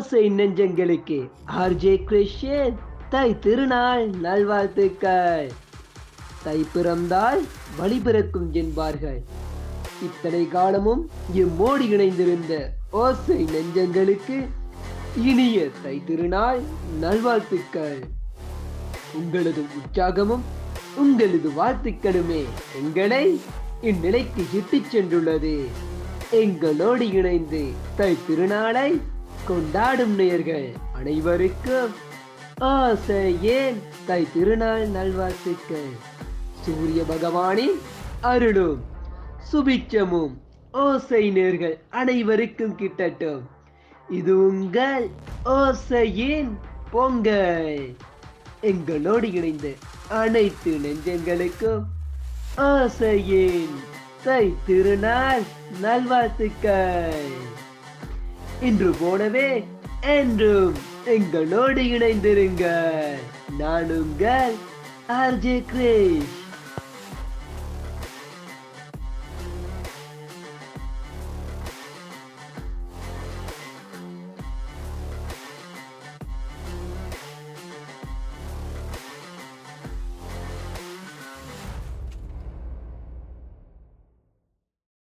ஓசை நெஞ்சங்களுக்கு RJ Christian தை திருநாள் நல்வாழ்த்துக்கள் தை பிறந்தால் வழி பிறக்கும் என்பார்கள் இத்தனை காலமும் எம்மோடி இணைந்திருந்த ஓசை நெஞ்சங்களுக்கு இனிய தை திருநாள் நல்வாழ்த்துக்கள் உங்களது உற்சாகமும் உங்களது வாழ்த்துக்களுமே எங்களை இந்நிலைக்கு இட்டுச் சென்றுள்ளது எங்களோடு இணைந்து தை திருநாளை கொண்டாடும் நேயர்கள் அனைவருக்கும் ஆசையேன் தை திருநாள் நல்வாழ்த்துக்கள் சூரிய பகவானின் அருளும் சுபிச்சமும் ஓசை நேர்கள் அனைவருக்கும் கிட்டட்டும் இது உங்கள் ஓசையின் பொங்கல் எங்களோடு இணைந்த அனைத்து நெஞ்சங்களுக்கும் ஆசையின் தை திருநாள் நல்வாழ்த்துக்கள் இன்று போலவே என்றும் எங்களோடு இணைந்திருங்கள் நான் உங்கள் ஆர்ஜே கிரேஷ்